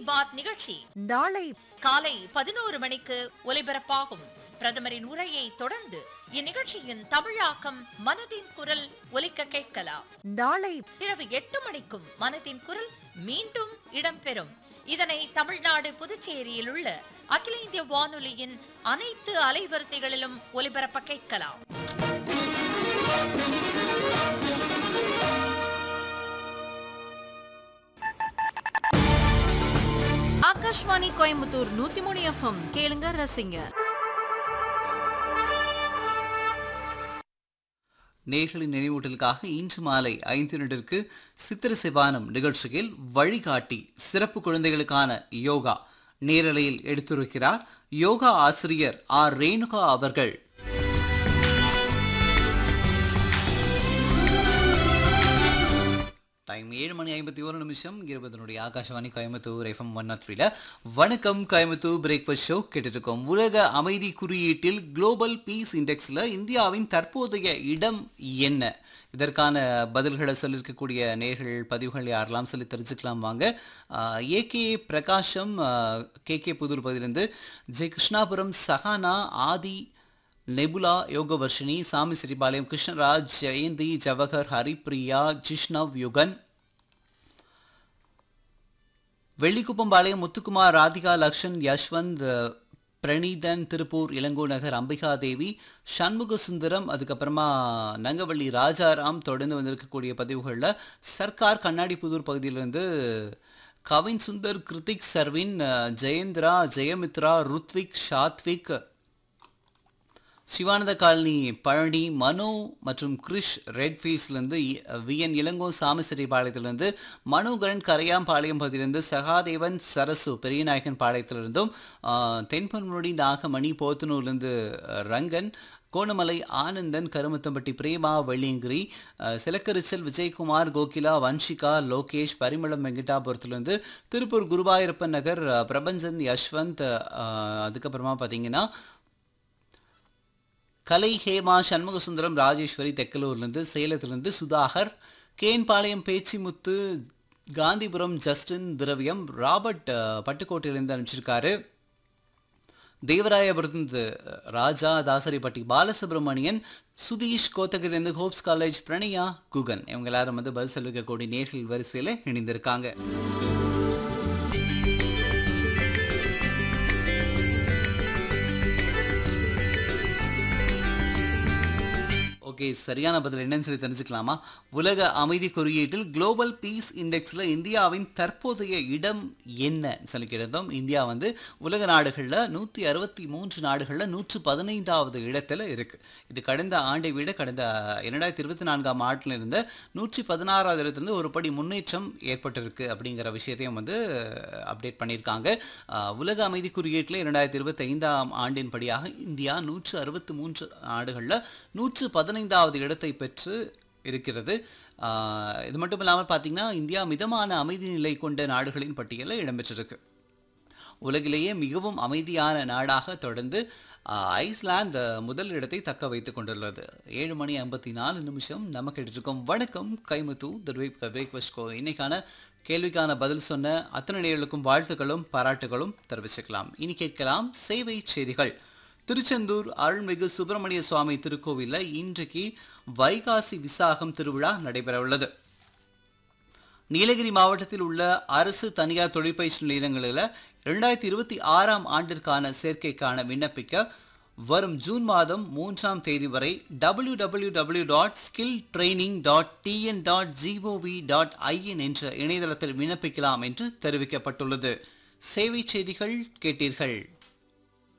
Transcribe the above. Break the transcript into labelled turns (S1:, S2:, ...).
S1: பாத் நிகழ்ச்சி
S2: நாளை
S1: காலை பதினோரு மணிக்கு ஒலிபரப்பாகும் பிரதமரின் உரையை தொடர்ந்து இந்நிகழ்ச்சியின் தமிழாக்கம் மனதின் குரல் ஒலிக்க கேட்கலாம்
S2: நாளை
S1: இரவு எட்டு மணிக்கும் மனதின் குரல் மீண்டும் இடம்பெறும் இதனை தமிழ்நாடு புதுச்சேரியில் உள்ள அகில இந்திய வானொலியின் அனைத்து அலைவரிசைகளிலும் ஒலிபரப்ப கேட்கலாம்
S3: ஆகாஷ்வாணி கோயம்புத்தூர் நூத்தி மூணு எஃப்எம் கேளுங்க ரசிங்க
S4: நேர்களின் நினைவூட்டலுக்காக இன்று மாலை ஐந்து நிமிடத்திற்கு சித்திர சிவானம் நிகழ்ச்சியில் வழிகாட்டி சிறப்பு குழந்தைகளுக்கான யோகா நேரலையில் எடுத்துரைக்கிறார் யோகா ஆசிரியர் ஆர் ரேணுகா அவர்கள் டைம் ஏழு மணி ஐம்பத்தி ஒரு நிமிஷம் இருபதனுடைய Akashvani Coimbatore FM one naught த்ரீல வணக்கம் கோயம்புத்தூர் பிரேக்ஃபாஸ்ட் ஷோ கேட்டுருக்கோம் உலக அமைதி குறியீட்டில் குளோபல் பீஸ் இண்டெக்ஸில் இந்தியாவின் தற்போதைய இடம் என்ன இதற்கான பதில்களை சொல்லியிருக்கக்கூடிய நேர்கள் பதிவுகள் யாரெல்லாம் சொல்லி தெரிஞ்சுக்கலாம் வாங்க AK Prakasam K K Pudur பதிலிருந்து ஜெய் கிருஷ்ணாபுரம் சஹானா ஆதி நெபுலா யோகவர்ஷினி சாமி சிறிபாளையம் கிருஷ்ணராஜ் ஜெயந்தி ஜவஹர் ஹரிப்ரியா ஜிஷ்ணவ் யுகன் வெள்ளிக்குப்பம்பாளையம் முத்துக்குமார் ராதிகா லக்ஷன் யஷ்வந்த் பிரணீதன் திருப்பூர் இளங்கோ நகர் அம்பிகா தேவி சண்முக சுந்தரம் அதுக்கப்புறமா நங்கவள்ளி ராஜாராம் தொடர்ந்து வந்திருக்கக்கூடிய பதிவுகளில் சர்க்கார் கண்ணாடி புதூர் பகுதியிலிருந்து கவின் சுந்தர் கிருத்திக் சர்வின் ஜெயேந்திரா ஜெயமித்ரா ருத்விக் ஷாத்விக் சிவானந்த காலனி பழனி மனோ மற்றும் கிரிஷ் ரெட்ஃபீல்ட்ஸ்லேருந்து விஎன் இளங்கோ சாமிசிறிபாளையத்திலிருந்து மனோகரன் கரையாம்பாளையம் பகுதியிலிருந்து சகாதேவன் சரசு பெரியநாயக்கன் பாளையத்திலிருந்தும் தென்பொன்முடி நாகமணி போத்தனூர்லேருந்து ரங்கன் கோணமலை ஆனந்தன் கருமத்தம்பட்டி பிரேமா வெள்ளியங்கிரி சிலக்கரிச்சல் விஜயகுமார் கோகிலா வன்ஷிகா லோகேஷ் பரிமளம் வெங்கடாபுரத்துலேருந்து திருப்பூர் குருவாயூரப்பன் நகர் பிரபஞ்சன் யஷ்வந்த் அதுக்கப்புறமா பார்த்தீங்கன்னா கலை ஹேமா சண்முகசுந்தரம் ராஜேஸ்வரி தெக்கலூர்லேருந்து சேலத்திலிருந்து சுதாகர் கேன்பாளையம் பேச்சிமுத்து காந்திபுரம் ஜஸ்டின் திரவியம் ராபர்ட் பட்டுக்கோட்டையிலேருந்து அனுப்பிச்சிருக்காரு தேவராயபுரத்து ராஜா தாசரிப்பட்டி பாலசுப்ரமணியன் சுதீஷ் கோத்தகிரிலேருந்து ஹோப்ஸ் காலேஜ் பிரணயா குகன் இவங்க எல்லாரும் வந்து பதில் சொல்லிக்கக்கூடிய நேர்கள் வரிசையில் இணைந்திருக்காங்க ஓகே சரியான பதில் என்னன்னு சொல்லி தெரிஞ்சுக்கலாமா உலக அமைதி குறியீட்டில் குளோபல் பீஸ் இண்டெக்ஸில் இந்தியாவின் தற்போதைய இடம் என்ன சொல்லி கேட்டோம் இந்தியா வந்து உலக நாடுகளில் நூற்றி அறுபத்தி மூன்று நாடுகளில் நூற்று பதினைந்தாவது இடத்துல இருக்குது இது கடந்த ஆண்டை விட கடந்த இரண்டாயிரத்தி இருபத்தி நான்காம் ஆண்டில் இருந்த நூற்றி பதினாறாவது இடத்துலேருந்து ஒரு படி முன்னேற்றம் ஏற்பட்டிருக்கு அப்படிங்கிற விஷயத்தையும் வந்து அப்டேட் பண்ணியிருக்காங்க உலக அமைதி குறியீட்டில் இரண்டாயிரத்தி இருபத்தி ஐந்தாம் ஆண்டின் படியாக இந்தியா நூற்று அறுபத்தி மூன்று நாடுகளில் நூற்று பதினைந்து பதினைந்தாவது இடத்தை பெற்று இருக்கிறது இது மட்டும் இல்லாமல் பார்த்தீங்கன்னா இந்தியா மிதமான அமைதி நிலை கொண்ட நாடுகளின் பட்டியலில் இடம்பெற்றிருக்கு உலகிலேயே மிகவும் அமைதியான நாடாக தொடர்ந்து ஐஸ்லாந்து முதல் இடத்தை தக்க வைத்துக் கொண்டுள்ளது ஏழு மணி ஐம்பத்தி நாலு நிமிஷம் நம்ம கேட்டுருக்கோம் வணக்கம் கைமுத்து த பிரேக்ஃபாஸ்ட் கோ இன்னைக்கான கேள்விக்கான பதில் சொன்ன அத்தனை நேர்களுக்கும் வாழ்த்துக்களும் பாராட்டுகளும் தெரிவிச்சுக்கலாம் இனி கேட்கலாம் சேவை செய்திகள் திருச்செந்தூர் அருள்மிகு சுப்பிரமணிய சுவாமி திருக்கோவிலில் இன்றைக்கு வைகாசி விசாகம் திருவிழா நடைபெறவுள்ளது நீலகிரி மாவட்டத்தில் உள்ள அரசு தனியார் தொழிற்பயிற்சி நிலையங்களில் இரண்டாயிரத்தி இருபத்தி ஆறாம் ஆண்டிற்கான சேர்க்கைக்கான விண்ணப்பிக்க வரும் ஜூன் மாதம் மூன்றாம் தேதி வரை W W W dot skill training dot TN dot GOV dot IN என்ற இணையதளத்தில் விண்ணப்பிக்கலாம் என்று தெரிவிக்கப்பட்டுள்ளது சேவை செய்திகள் கேட்டீர்கள்